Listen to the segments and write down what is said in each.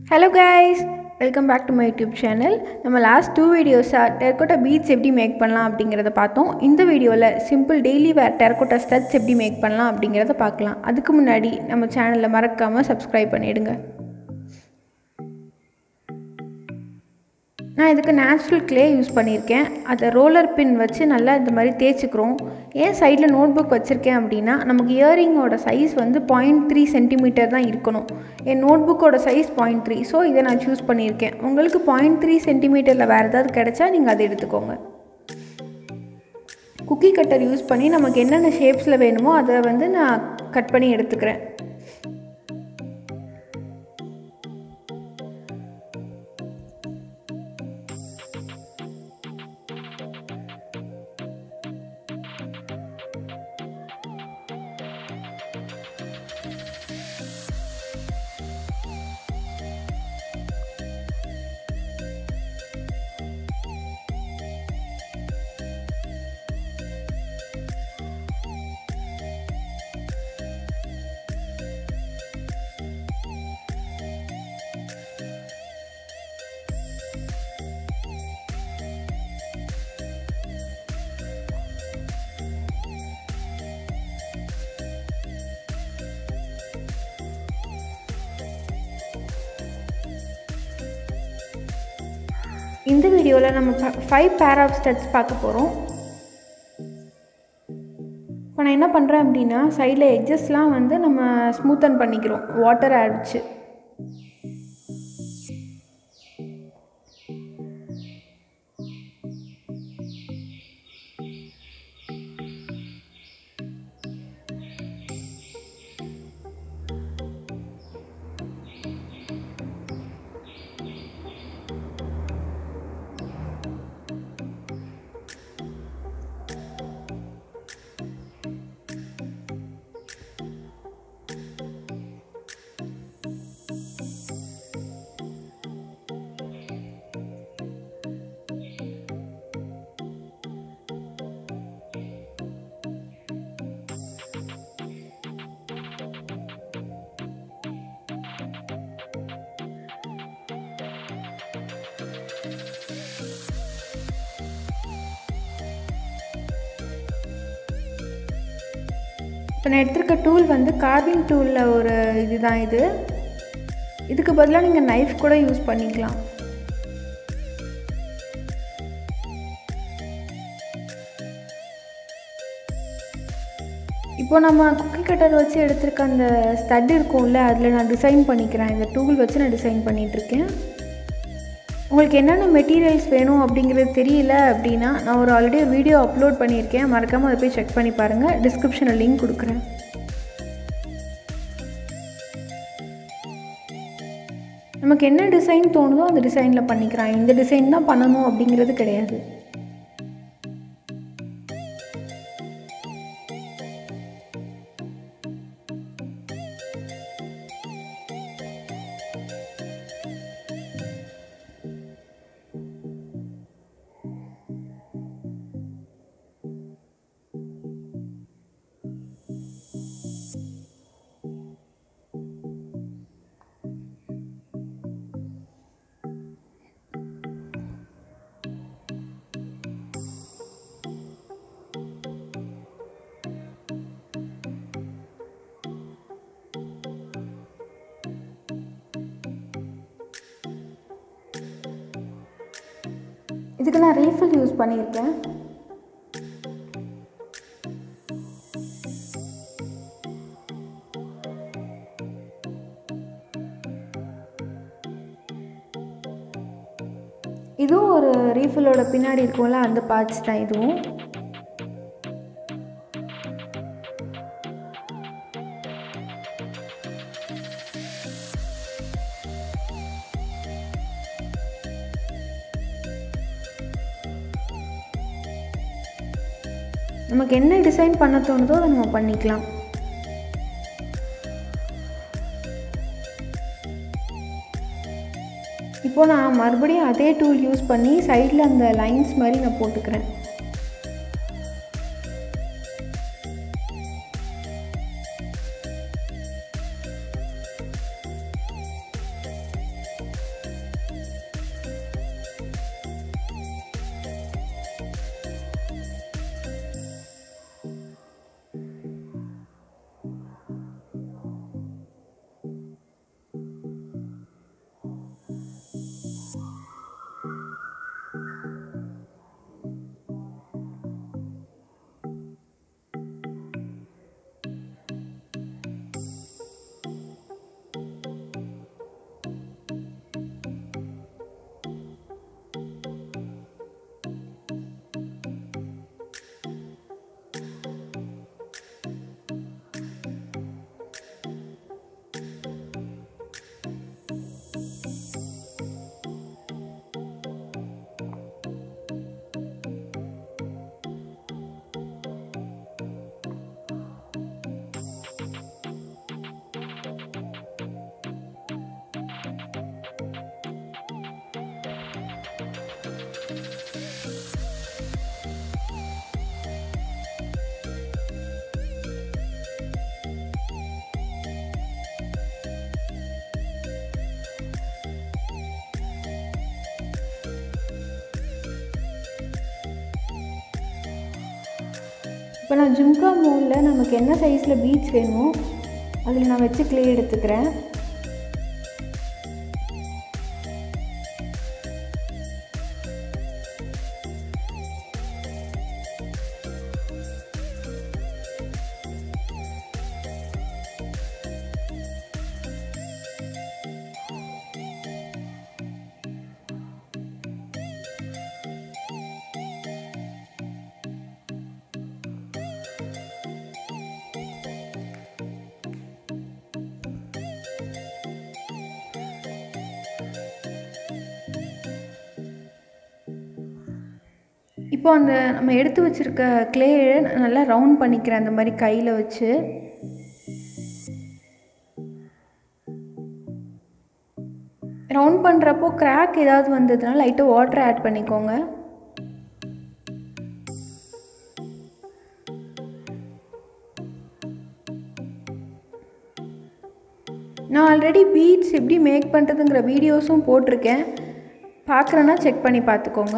hello guys welcome back to my YouTube channel நம்ம last two வீடியோஸாக terracotta beads எப்படி make பண்ணலாம் அப்படிங்கிறத பார்த்தோம் இந்த வீடியோவில் simple daily wear terracotta studs எப்படி மேக் பண்ணலாம் அப்படிங்கிறத பார்க்கலாம் அதுக்கு முன்னாடி நம்ம சேனலை மறக்காமல் சப்ஸ்கிரைப் பண்ணிவிடுங்க நான் இதுக்கு நேச்சுரல் க்ளே யூஸ் பண்ணியிருக்கேன் அதை ரோலர் பின் வச்சு நல்லா இந்த மாதிரி தேய்ச்சிக்கிறோம் ஏன் சைடில் நோட் புக் வச்சுருக்கேன் அப்படின்னா நமக்கு இயரிங்கோட சைஸ் வந்து பாயிண்ட் த்ரீ சென்டிமீட்டர் தான் இருக்கணும் என் நோட் புக்கோட சைஸ் பாயிண்ட் த்ரீ ஸோ இதை நான் சூஸ் பண்ணியிருக்கேன் உங்களுக்கு பாயிண்ட் த்ரீ சென்டிமீட்டரில் வேறு ஏதாவது கிடைச்சா நீங்கள் அதை எடுத்துக்கோங்க குக்கி கட்டர் யூஸ் பண்ணி நமக்கு என்னென்ன ஷேப்ஸில் வேணுமோ அதை வந்து நான் கட் பண்ணி எடுத்துக்கிறேன் இந்த வீடியோவில் நம்ம ஃபைவ் பேர் ஆஃப் ஸ்டெட்ஸ் பார்க்க போகிறோம் இப்போ நான் என்ன பண்ணுறேன் அப்படின்னா சைடில் எட்ஜஸ்லாம் வந்து நம்ம ஸ்மூத்தன் பண்ணிக்கிறோம் வாட்டர் அடிச்சு இப்போ நான் எடுத்திருக்க டூல் வந்து கார்விங் டூலில் ஒரு இதுதான் இது இதுக்கு பதிலாக நீங்கள் நைஃப் கூட யூஸ் பண்ணிக்கலாம் இப்போ நம்ம குக்கி கட்டர் வச்சு எடுத்திருக்க அந்த ஸ்டட் இருக்கும்ல அதில் நான் டிசைன் பண்ணிக்கிறேன் இந்த டூல் வச்சு நான் டிசைன் பண்ணிகிட்ருக்கேன் உங்களுக்கு என்னென்ன மெட்டீரியல்ஸ் வேணும் அப்படிங்கிறது தெரியல அப்படின்னா நான் ஒரு ஆல்ரெடி ஒரு வீடியோ அப்லோட் பண்ணியிருக்கேன் மறக்காமல் அதை போய் செக் பண்ணி பாருங்கள் டிஸ்கிரிப்ஷனில் லிங்க் கொடுக்குறேன் நமக்கு என்ன டிசைன் தோணுதோ அந்த டிசைனில் பண்ணிக்கிறான் இந்த டிசைன் தான் பண்ணணும் அப்படிங்கிறது கிடையாது இதுக்கு நான் ரீஃபில் யூஸ் பண்ணியிருக்கேன் இதுவும் ஒரு ரீஃபிலோட பின்னாடி இருக்கும்ல அந்த பார்ட்ஸ் தான் இதுவும் நமக்கு என்ன டிசைன் பண்ண தோணுதோ அதை நம்ம பண்ணிக்கலாம் இப்போ நான் மறுபடியும் அதே டூல் யூஸ் பண்ணி சைடில் அந்த லைன்ஸ் மாதிரி நான் போட்டுக்கிறேன் இப்போ நான் ஜும்கா மோலில் நமக்கு என்ன சைஸில் பீட்ஸ் வேணுமோ அதில் நான் வச்சு க்ளே எடுத்துக்கிறேன் இப்போ அந்த நம்ம எடுத்து வச்சுருக்க க்ளேயை நல்லா ரவுண்ட் பண்ணிக்கிறேன் அந்த மாதிரி கையில் வச்சு ரவுண்ட் பண்ணுறப்போ கிராக் ஏதாவது வந்ததுன்னா லைட்டாக வாட்டர் ஆட் பண்ணிக்கோங்க நான் ஆல்ரெடி பீட்ஸ் எப்படி மேக் பண்ணுறதுங்கிற வீடியோஸும் போட்டிருக்கேன் பார்க்குறேன்னா செக் பண்ணி பார்த்துக்கோங்க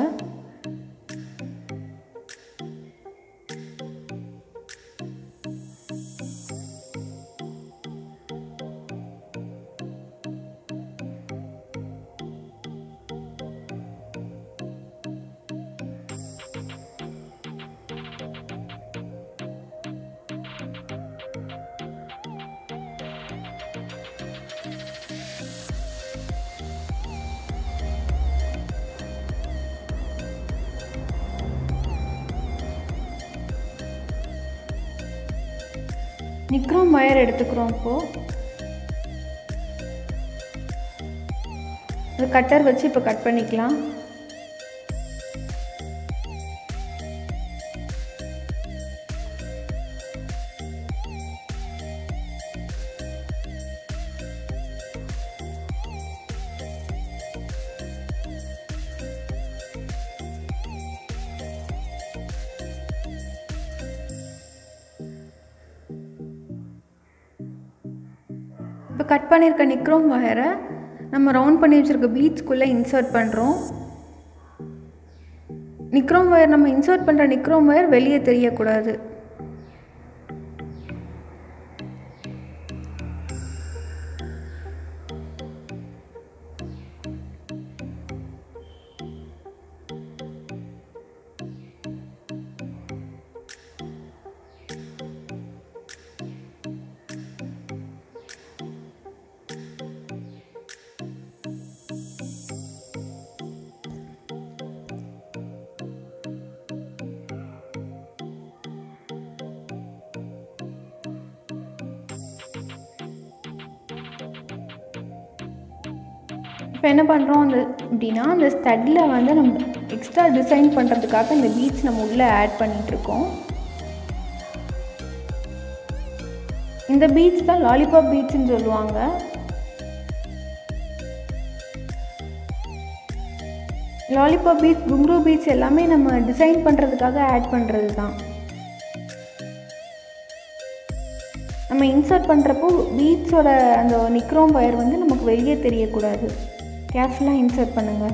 நிக்ரோம் ஒயர் எடுத்துக்கிறோம் இப்போது ஒரு கட்டர் வச்சு இப்போ கட் பண்ணிக்கலாம் இப்போ கட் பண்ணியிருக்க நிக்ரோம் ஒயரை நம்ம ரவுண்ட் பண்ணி வச்சுருக்க பீட்ஸ்குள்ளே இன்சர்ட் பண்ணுறோம் நிக்ரோம் ஒயர் நம்ம இன்சர்ட் பண்ணுற நிக்ரோம் ஒயர் வெளியே தெரியக்கூடாது இப்போ என்ன பண்ணுறோம் அந்த அப்படின்னா அந்த ஸ்டட்டில் வந்து நம்ம எக்ஸ்ட்ரா டிசைன் பண்ணுறதுக்காக இந்த பீட்ஸ் நம்ம உள்ளே ஆட் பண்ணிகிட்ருக்கோம் இந்த பீட்ஸ் தான் லாலிபாப் பீட்ஸ்னு சொல்லுவாங்க லாலிபாப் பீட்ஸ் குங்க்ரூ பீட்ஸ் எல்லாமே நம்ம டிசைன் பண்ணுறதுக்காக ஆட் பண்ணுறது தான் நம்ம இன்சர்ட் பண்ணுறப்போ பீட்ஸோட அந்த நிக்ரோம் ஒயர் வந்து நமக்கு வெளியே தெரியக்கூடாது கேர்ஃபுல்லாக இன்சர்ட் பண்ணுங்கள்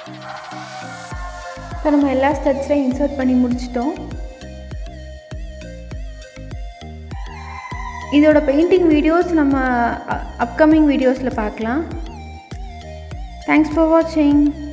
இப்போ நம்ம எல்லா ஸ்டெப்ஸ்லையும் இன்சர்ட் பண்ணி முடிச்சிட்டோம் இதோட பெயிண்டிங் வீடியோஸ் நம்ம அப்கமிங் வீடியோஸில் பார்க்கலாம் தேங்க்ஸ் ஃபார் வாட்சிங்